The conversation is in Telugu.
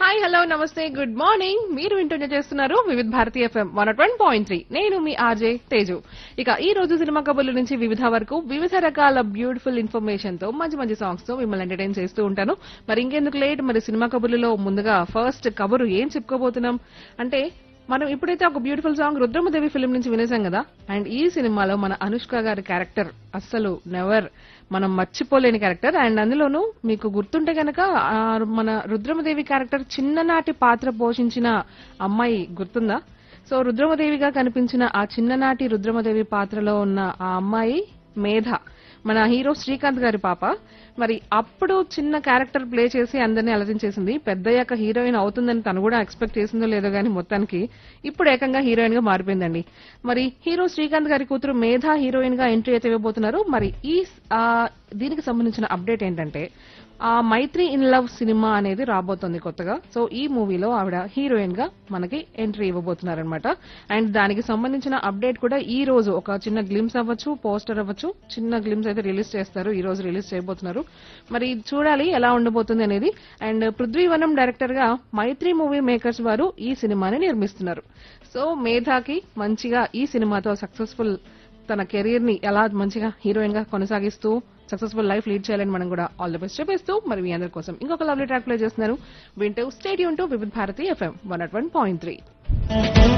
హాయ్ హలో నమస్తే గుడ్ మార్నింగ్ మీరు వింటూనే చేస్తున్నారు Vividh Bharati FM one one point three నేను మీ ఆర్జే తేజు ఇక ఈ రోజు సినిమా కబుర్ల నుంచి వివిధ వరకు వివిధ రకాల బ్యూటిఫుల్ ఇన్ఫర్మేషన్ తో మంచి మంచి సాంగ్స్ తో మిమ్మల్ని ఎంటర్టైన్ చేస్తూ ఉంటాను మరి ఇంకెందుకు లేట్ మరి సినిమా కబుర్లలో ముందుగా ఫస్ట్ కబురు ఏం చెప్పుకోబోతున్నాం అంటే మనం ఇప్పుడైతే ఒక బ్యూటిఫుల్ సాంగ్ రుద్రమదేవి ఫిల్మ్ నుంచి వినేసాం కదా అండ్ ఈ సినిమాలో మన అనుష్క గారి క్యారెక్టర్ అస్సలు నెవర్ మనం మర్చిపోలేని క్యారెక్టర్ అండ్ అందులోనూ మీకు గుర్తుంటే గనక ఆ, మన రుద్రమదేవి క్యారెక్టర్ చిన్ననాటి పాత్ర పోషించిన అమ్మాయి గుర్తుందా సో రుద్రమదేవిగా కనిపించిన ఆ చిన్ననాటి రుద్రమదేవి పాత్రలో ఉన్న ఆ అమ్మాయి మేధ మన హీరో శ్రీకాంత్ గారి పాప మరి అప్పుడు చిన్న క్యారెక్టర్ ప్లే చేసి అందరినీ అలరించేసింది పెద్దయ్యాక హీరోయిన్ అవుతుందని తను కూడా ఎక్స్పెక్ట్ చేసిందో లేదో గానీ మొత్తానికి ఇప్పుడు ఏకంగా హీరోయిన్ గా మారిపోయిందండి మరి హీరో శ్రీకాంత్ గారి కూతురు మేధ హీరోయిన్ గా ఎంట్రీ అయితే ఇవ్వబోతున్నారు మరి ఈ ఆ, దీనికి సంబంధించిన అప్డేట్ ఏంటంటే ఆ మైత్రి ఇన్ లవ్ సినిమా అనేది రాబోతోంది కొత్తగా సో ఈ మూవీలో ఆవిడ హీరోయిన్ గా మనకి ఎంట్రీ ఇవ్వబోతున్నారనమాట అండ్ దానికి సంబంధించిన అప్డేట్ కూడా ఈ రోజు ఒక చిన్న గ్లిమ్స్ అవ్వచ్చు పోస్టర్ అవ్వచ్చు చిన్న గ్లిమ్స్ అయితే రిలీజ్ చేస్తారు ఈ రోజు రిలీజ్ చేయబోతున్నారు మరి చూడాలి ఎలా ఉండబోతుంది అనేది అండ్ పృథ్వీవనం డైరెక్టర్ గా మైత్రి మూవీ మేకర్స్ వారు ఈ సినిమాని నిర్మిస్తున్నారు సో మేధాకి మంచిగా ఈ సినిమాతో సక్సెస్ఫుల్ తన కెరీర్ ని ఎలా మంచిగా హీరోయిన్ గా కొనసాగిస్తూ సక్సెస్ఫుల్ లైఫ్ లీడ్ చేయాలని మనం కూడా ఆల్ ది బెస్ట్ చెప్పేస్తూ మరి మీ అందరి కోసం ఇంకొక లవ్లీ ట్రాక్ ప్లే చేస్తున్నారు వింటూ stay tuned to Vividh Bharati FM one at one point three